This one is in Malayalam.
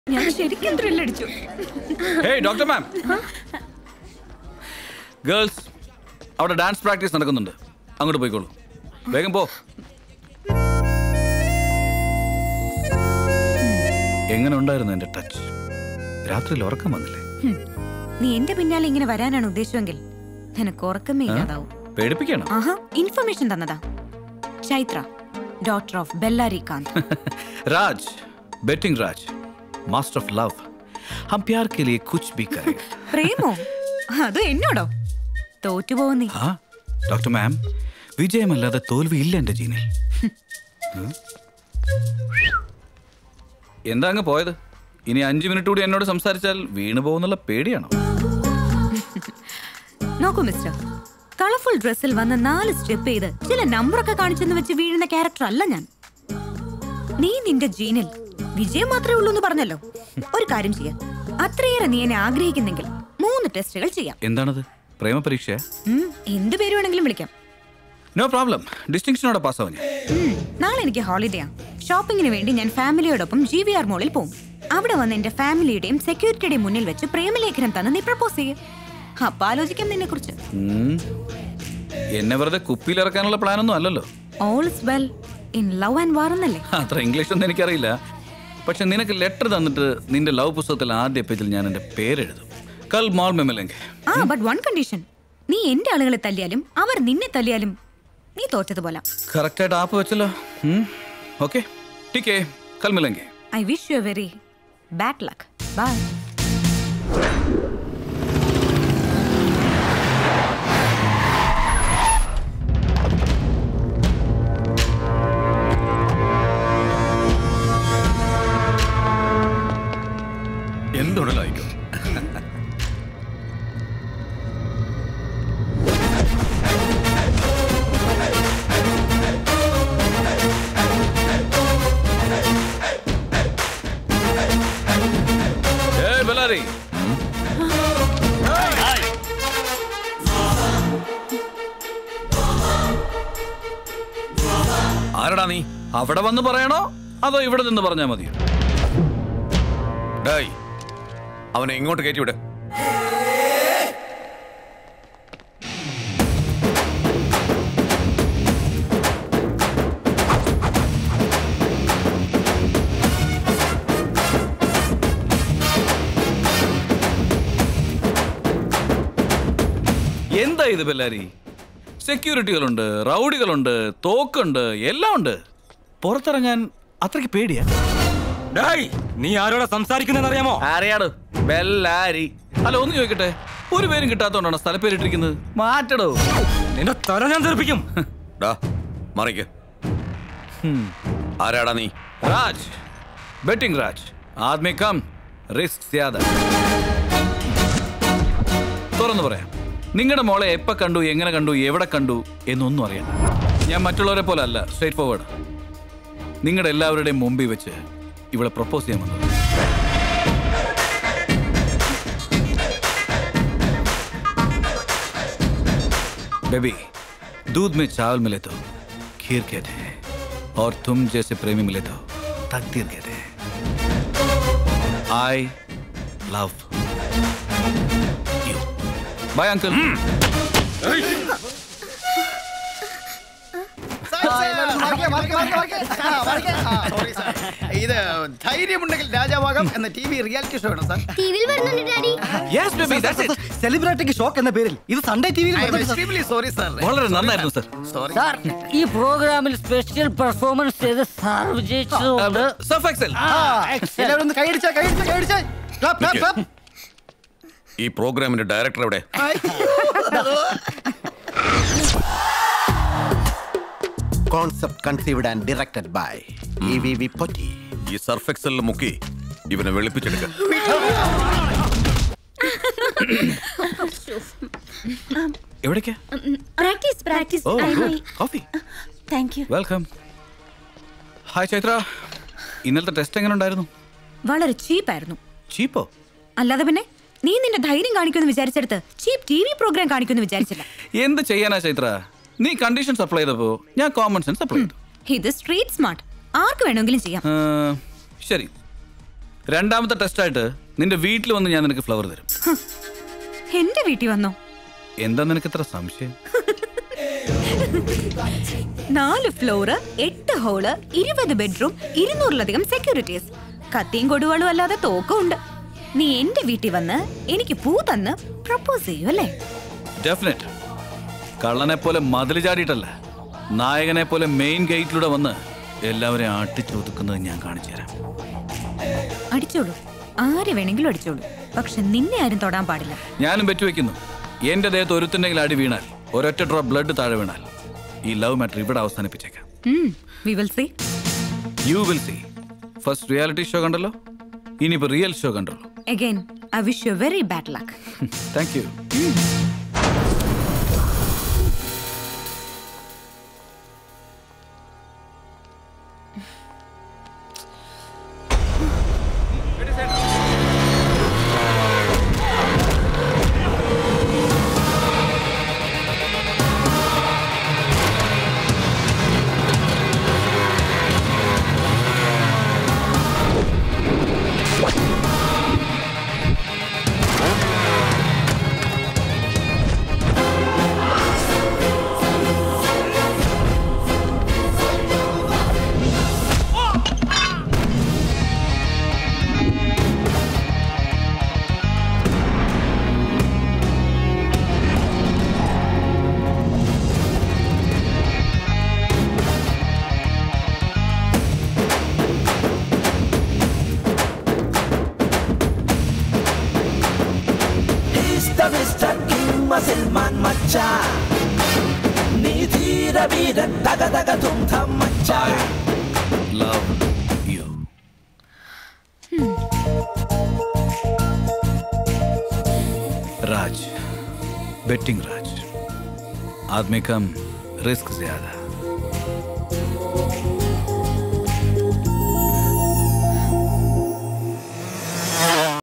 ഞാൻ ശരിക്കും ത്രില്ലടിച്ചു ഹേയ് ഡോക്ടർ മാം ഗേൾസ് അവിടെ ഡാൻസ് പ്രാക്ടീസ് നടക്കുന്നുണ്ട് അങ്ങോട്ട് പോയിക്കോളൂ വേഗം പോ എങ്ങനെ ഉണ്ടായിരുന്നു എന്റെ ടച്ച് രാത്രിയിൽ ഉറക്കം വന്നില്ലേ ഹും. നീ എന്റെ പിന്നാലെ ഇങ്ങനെ വരാനാണ് ഉദ്ദേശമെങ്കിൽ നിനക്ക് ഉറക്കമേ ഇല്ലാതാവും പേടിപ്പിക്കണം ആഹാ ഇൻഫർമേഷൻ തന്നതാ ചൈത്ര ഡോക്ടർ ഓഫ് ബെല്ലാരി കാന്ത് Raj betting Raj master of love हम प्यार के लिए कुछ भी करेंगे പ്രേമോ അത് എന്നോടോ തോറ്റുപോകും നീ ആ ഡോക്ടർ മാം വിജയമല്ലാതെ തോൽവി ഇല്ല എന്റെ ജീനിൽ ഉം. എന്താ അങ്ങ് പോയത് ഇനി അഞ്ചു മിനിറ്റ് കൂടി എന്നോട് സംസാരിച്ചാൽ വീണു പോകുന്നുള്ള പേടിയാണോ നോക്കൂ മിസ്റ്റർ കളർഫുൾ ഡ്രസ്സിൽ വന്ന് നാല് സ്റ്റെപ്പ് ചെയ്ത് ചില നമ്പറൊക്കെ കാണിച്ചെന്ന് വെച്ച് വീഴുന്ന ക്യാരക്ടർ അല്ല ഞാൻ നീ നിന്റെ ജീനിൽ വിജയം മാത്രമേ ഉള്ളൂ എന്ന് പറഞ്ഞല്ലോ ഒരു കാര്യം ചെയ്യാം അത്രയേറെ നീ എന്നെ ആഗ്രഹിക്കുന്നെങ്കിൽ മൂന്ന് ടെസ്റ്റുകൾ ചെയ്യാം എന്താണത് പ്രേമ പരീക്ഷ ഉം, എന്ത് പേര് വേണമെങ്കിലും വിളിക്കാം നോ പ്രോബ്ലം ഡിസ്റ്റിങ്ഷനോടെ പാസ്സാവും ഞാൻ ഉം, നാളെ എനിക്ക് ഹോളിഡേയാ ഷോപ്പിങ്ങിന് വേണ്ടി ഞാൻ ഫാമിലിയോടൊപ്പം ജി വി ആർ മോളിൽ പോകും അവിടെ വന്ന് എന്റെ ഫാമിലിയുടെയും സെക്യൂരിറ്റിയുടെയും മുന്നിൽ വെച്ച് പ്രേമലേഖനം തന്ന് നീ പ്രപ്പോസ് ചെയ്യും അപ്പൊ ആലോചിക്കാം നിന്നെ കുറിച്ച് ഉം. എന്നെ വെറുതെ കുപ്പിയിലിറക്കാനുള്ള പ്ലാനൊന്നും അല്ലല്ലോ all is well in love and war എന്നല്ലേ അത്ര ഇംഗ്ലീഷ് ഒന്നും എനിക്കറിയില്ല പക്ഷെ നിനക്ക് ലെറ്റർ തന്നിട്ട് നിന്റെ ലവ് പുസ്തകത്തിൽ ആദ്യ പേജിൽ ഞാൻ എന്റെ പേരെഴുതും കൽ മാൾ മെമ്മലെങ്കിൽ ആ ബട്ട് വൺ കണ്ടീഷൻ നീ എന്റെ ആളുകളെ തല്ലിയാലും അവർ നിന്നെ തല്ലിയാലും നീ തോറ്റതുപോലെ കറക്റ്റായിട്ട് ആപ്പ് വെച്ചല്ലോ ഓക്കെ ടീക്കേ കൽ മിലെങ്കിൽ I wish you a very bad luck bye എന്തുടലായിക്കോ ഏയ് ബെല്ലാരി ആരടാ നീ അവിടെ വന്ന് പറയണോ അതോ ഇവിടെ നിന്ന് പറഞ്ഞാ മതിയോ ഡേയ് അവനെ ഇങ്ങോട്ട് കയറ്റി വിട് എന്താ ഇത് ബെല്ലാരി സെക്യൂരിറ്റികളുണ്ട് റൗഡികളുണ്ട് തോക്കുണ്ട് എല്ലാം ഉണ്ട് പുറത്തിറങ്ങാൻ അത്രയ്ക്ക് പേടിയാ ഡേയ് നീ ആരോടാ സംസാരിക്കുന്നതെന്ന് അറിയാമോ അറിയാടോ ബെല്ലാരി അല്ല ഒന്ന് ചോദിക്കട്ടെ ഒരു പേരും കിട്ടാത്തോണ്ടാണ് സ്ഥലപ്പേരിട്ടിരിക്കുന്നത് മാറ്റടോ നിന്റെ തല ഞാൻ തെറിപ്പിക്കും ഡാ മറിക്ക് ആരാടാ നീ രാജ് ബെറ്റിംഗ് രാജ് ആദ്മി കം റിസ്ക് സ്യാദ തുറന്നു പറയാം നിങ്ങളുടെ മോളെ എപ്പ കണ്ടു എങ്ങനെ കണ്ടു എവിടെ കണ്ടു എന്നൊന്നും അറിയണ്ട ഞാൻ മറ്റുള്ളവരെ പോലെ അല്ല സ്ട്രേറ്റ് ഫോർവേഡ് നിങ്ങളുടെ എല്ലാവരുടെയും മുമ്പിൽ വെച്ച് ഇവിടെ പ്രപ്പോസ് ചെയ്യാൻ വന്നത് बेबी दूध में चावल मिले तो खीर कहते हैं और तुम जैसे प्रेमी मिले तो तकदीर कहते हैं I love you bye uncle ഇത് ധൈര്യമുണ്ടെങ്കിൽ രാജാവാകാം എന്ന ടി വി റിയാലിറ്റി ഷോ ആണ് സാർ ടിവിയിൽ വരുന്നുണ്ട് daddy yes baby that's it സെലിബ്രിറ്റിക്ക് ഷോക്ക് എന്ന പേരിൽ ഇത് സൺഡേ ടി വിയിൽ സോറി സാർ വളരെ നന്നായിരുന്നു സർ സോറി സാർ ഈ പ്രോഗ്രാമിൽ സ്പെഷ്യൽ പെർഫോമൻസ് ചെയ്ത് സാർ വിജയിച്ചതുകൊണ്ട് സർഫ് എക്സൽ എല്ലാവരും ഒന്ന് കൈയടിച്ചാ കൈയടിച്ചാ കൈയടിച്ചാ ക്ലാപ്പ് ക്ലാപ്പ് നിക്ക്. ക്ലാപ്പ് ഈ പ്രോഗ്രാമിന്റെ ഡയറക്ടർ എവിടെ Concept conceived and directed by EVV Potti. ഈ സർഫ് എക്സലിൽ മുക്കി ഇവനെ വെളുപ്പിച്ചെടുക്ക എവിടേക്കാ practice practice oh good coffee thank you welcome hi Chaitra ഇന്നലത്തെ ടെസ്റ്റ് എങ്ങനെ ഉണ്ടായിരുന്നു വളരെ ചീപ്പായിരുന്നു ചീപ്പോ അല്ലാതെ പിന്നെ നീ നിന്റെ ധൈര്യം കാണിക്കുമെന്ന് വിചാരിച്ചെടുത്ത് ചീപ്പ് ടി വി പ്രോഗ്രാം കാണിക്കുമെന്ന് വിചാരിച്ചില്ല എന്ത് ചെയ്യാനാ ചൈത്ര നീ കണ്ടീഷൻ സപ്ലൈ ചെയ്തപ്പോ ഞാൻ കോമൺ സെൻസ് സപ്ലൈ ചെയ്തു ഇത് സ്ട്രീറ്റ് സ്മാർട്ട് ആർക്ക് വേണമെങ്കിലും ചെയ്യാം ആ, ശരി രണ്ടാമത്തെ ടെസ്റ്റായിട്ട് നിന്റെ വീട്ടിൽ വന്ന് ഞാൻ നിനക്ക് ഫ്ലവർ തരും എന്റെ വീട്ടിൽ വന്നോ എന്താ നിനക്ക് ഇത്ര സംശയം നാല് ഫ്ലോറ് എട്ട് ഹോള് ഇരുപത് ബെഡ്റൂം ഇരുന്നൂറിലധികം സെക്യൂരിറ്റീസ് കത്തിയും കൊടുവാളും അല്ലാതെ തോക്കും ഉണ്ട് നീ എന്റെ വീട്ടിൽ വന്ന് എനിക്ക് പൂ തന്ന് പ്രപ്പോസ് ചെയ്യും അല്ലേ ഡെഫിനറ്റ് കള്ളനെ പോലെ മതിൽ ചാടിയിട്ടല്ല നായകനെ പോലെ മെയിൻ ഗേറ്റിലൂടെ വന്ന് എല്ലാവരെയും ആട്ടിച്ചൊതുക്കുന്നത് ഞാൻ കാണിച്ചു തരാം അടിച്ചോളൂ ആര് വേണമെങ്കിലും അടിച്ചോളൂ പക്ഷെ നിന്നെ ആരും തൊടാൻ പാടില്ല ഞാനും ബെറ്റ് വെക്കുന്നു എന്റെ ദേഹത്ത് ഒരുത്തുണ്ടെങ്കിൽ അടി വീണാൽ ഒരൊറ്റ ഡ്രോപ്പ് ബ്ലഡ് താഴെ വീണാൽ ഈ ലവ് മാറ്റർ ഇവിടെ അവസാനിപ്പിച്ചേക്കാം we will see you will see first reality show കണ്ടല്ലോ ഇനിയിപ്പോ റിയൽ ഷോ കണ്ടല്ലോ again I wish you very bad luck thank you love you Raj betting Raj आदमी कम रिस्क ज्यादा